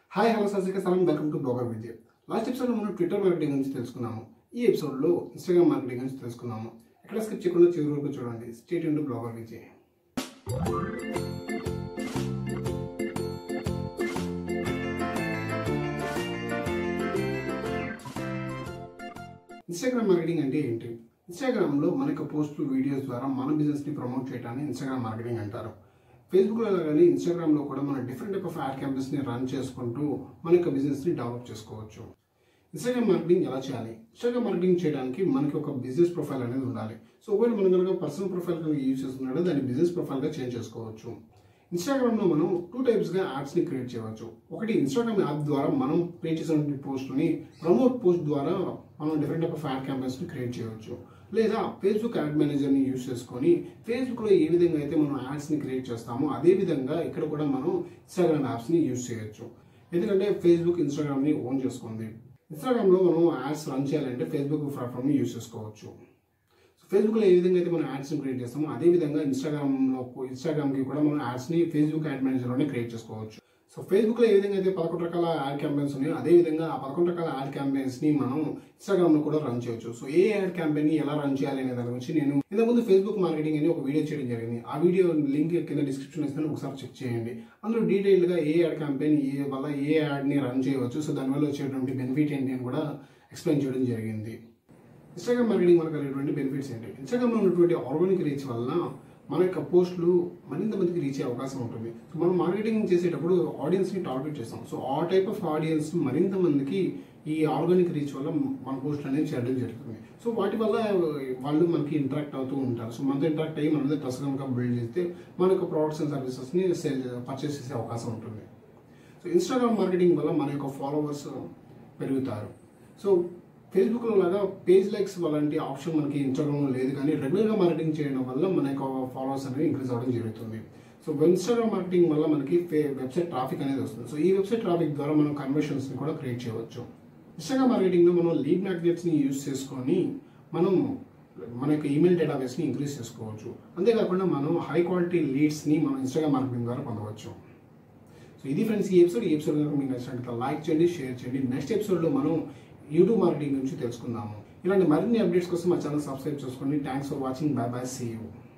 hi hello సర్సిక సలాం welcome to blogger Vijay last ఎపిసోడ్లో మనం ట్విట్టర్ మార్కెటింగ్ గురించి తెలుసుకున్నాము ఈ ఎపిసోడ్లో ఇన్స్టాగ్రామ్ మార్కెటింగ్ గురించి తెలుసుకున్నాము ఎక్కడ స్కిప్ చేయకుండా చివరి వరకు చూడండి స్టేట్ ఇంటూ బ్లాగర్ విజయ్ ఇన్స్టాగ్రామ్ మార్కెటింగ్ అంటే ఏంటి ఇన్స్టాగ్రామ్లో మనకు పోస్టులు వీడియోస్ ద్వారా మన బిజినెస్ని ప్రమోట్ చేయడాన్ని ఇన్స్టాగ్రామ్ మార్కెటింగ్ అంటారు ఫేస్బుక్లో కానీ ఇన్స్టాగ్రామ్లో కూడా మనం డిఫరెంట్ టైప్ ఆఫ్ యాడ్ క్యాంపెయిన్స్ని రన్ చేసుకుంటూ మన యొక్క బిజినెస్ని డెవలప్ చేసుకోవచ్చు ఇన్స్టాగ్రామ్ మార్కెటింగ్ ఎలా చేయాలి ఇన్స్టాగ్రామ్ మార్కెటింగ్ చేయడానికి మనకి ఒక బిజినెస్ ప్రొఫైల్ అనేది ఉండాలి సో ఒకవేళ మనం కనుక పర్సనల్ ప్రొఫైల్ కనుక యూజ్ చేస్తున్నాడో దాన్ని బిజినెస్ ప్రొఫైల్గా చేంజ్ చేసుకోవచ్చు ఇన్స్టాగ్రామ్లో మనం టూ టైప్స్గా యాడ్స్ని క్రియేట్ చేయవచ్చు ఒకటి ఇన్స్టాగ్రామ్ యాప్ ద్వారా మనం క్రియేట్ చేసినటువంటి పోస్ట్ని ప్రమోట్ పోస్ట్ ద్వారా మనం డిఫరెంట్ టైప్ ఆఫ్ యాడ్ క్యాంపెయిన్స్ని క్రియేట్ చేయవచ్చు లేదా ఫేస్బుక్ యాడ్ మేనేజర్ని యూజ్ చేసుకొని ఫేస్బుక్లో ఏ విధంగా అయితే మనం యాడ్స్ని క్రియేట్ చేస్తామో అదే విధంగా ఇక్కడ కూడా మనం ఇన్స్టాగ్రామ్ యాప్స్ని యూజ్ చేయొచ్చు ఎందుకంటే ఫేస్బుక్ ఇన్స్టాగ్రామ్ని ఓన్ చేసుకుంది ఇన్స్టాగ్రామ్లో మనం యాడ్స్ రన్ చేయాలంటే ఫేస్బుక్ ప్లాట్ఫామ్ని యూజ్ చేసుకోవచ్చు ఫేస్బుక్లో ఏ విధంగా అయితే మనం యాడ్స్ని క్రియేట్ చేస్తామో అదే విధంగా ఇన్స్టాగ్రామ్లో ఇన్స్టాగ్రామ్కి కూడా మనం యాడ్స్ని ఫేస్బుక్ యాడ్ మేనేజర్లోనే క్రియేట్ చేసుకోవచ్చు సో ఫేస్బుక్లో ఏ విధంగా అయితే పదకొండు రకాల యాడ్ క్యాంపెయిన్స్ ఉన్నాయో అదే విధంగా ఆ పదకొండు రకాల యాడ్ క్యాంపెయిన్స్ని మనం ఇన్స్టాగ్రామ్లో కూడా రన్ చేయొచ్చు సో ఏ యాడ్ క్యాంపెయిన్ ఎలా రన్ చేయాలి అనే దాని గురించి నేను ఇంతకుముందు ఫేస్బుక్ మార్కెటింగ్ అని ఒక వీడియో చేయడం జరిగింది ఆ వీడియో లింక్ కింద డిస్క్రిప్షన్ ఇస్తాను ఒకసారి చెక్ చేయండి అందులో డీటెయిల్గా ఏ యాడ్ క్యాంపెయిన్ ఏ వల్ల ఏ యాడ్ని రన్ చేయవచ్చు సో దానివల్ల వచ్చేటువంటి బెనిఫిట్ ఏంటి అని కూడా ఎక్స్ప్లెయిన్ చేయడం జరిగింది ఇన్స్టాగ్రామ్ మార్కెటింగ్ మనకు కలిగేటువంటి బెనిఫిట్స్ ఏంటి ఇన్స్టాగ్రామ్లో ఉన్నటువంటి ఆర్గానిక్ రీచ్ వలన మన యొక్క పోస్టులు మరింత మందికి రీచ్ అయ్యే అవకాశం ఉంటుంది సో మనం మార్కెటింగ్ చేసేటప్పుడు ఆడియన్స్ని టార్గెట్ చేస్తాం సో ఆ టైప్ ఆఫ్ ఆడియన్స్ మరింత మందికి ఈ ఆర్గానిక్ రీచ్ వల్ల మన పోస్ట్ అనేది చేయడం జరుగుతుంది సో వాటి వల్ల వాళ్ళు మనకి ఇంటరాక్ట్ అవుతూ ఉంటారు సో మనతో ఇంటరాక్ట్ అయ్యి మన మీద ట్రస్ట్ కనుక బిల్డ్ చేస్తే మన యొక్క ప్రోడక్ట్స్ అండ్ సర్వీసెస్ని సేల్ పర్చేస్ చేసే అవకాశం ఉంటుంది సో ఇన్స్టాగ్రామ్ మార్కెటింగ్ వల్ల మన యొక్క ఫాలోవర్స్ పెరుగుతారు సో ఫేస్బుక్లో లాగా పేజ్ లైక్స్ అలాంటి ఆప్షన్ మనకి ఇన్స్టాగ్రామ్లో లేదు కానీ రెగ్యులర్గా మార్కెటింగ్ చేయడం వల్ల మన యొక్క ఫాలోవర్స్ అనేవి ఇంక్రీజ్ అవ్వడం జరుగుతుంది సో ఇన్స్టాగ్రామ్ మార్కెటింగ్ వల్ల మనకి వెబ్సైట్ ట్రాఫిక్ అనేది వస్తుంది సో ఈ వెబ్సైట్ ట్రాఫిక్ ద్వారా మనం కన్వర్షన్స్ని కూడా క్రియేట్ చేయవచ్చు ఇన్స్టాగ్రామ్ మార్కెటింగ్లో మనం లీడ్ మ్యాగ్నెట్స్ని యూజ్ చేసుకొని మనం మన యొక్క ఈమెయిల్ డేటాబేస్ని ఇంక్రీజ్ చేసుకోవచ్చు అంతేకాకుండా మనం హై క్వాలిటీ లీడ్స్ని మనం ఇన్స్టాగ్రామ్ మార్కెటింగ్ ద్వారా పొందవచ్చు సో ఇది ఫ్రెండ్స్ ఈ ఎపిసోడ్ ఈ ఎపిసోడ్ కనుక మీకు నచ్చినట్లయితే లైక్ చేయండి షేర్ చేయండి నెక్స్ట్ ఎపిసోడ్లో మనం యూట్యూబ్ మార్కెటింగ్ గురించి తెలుసుకుందాము ఇలాంటి మరిన్ని అప్డేట్స్ కోసం మా ఛానల్ సబ్స్క్రైబ్ చేసుకోండి thanks for watching bye bye see you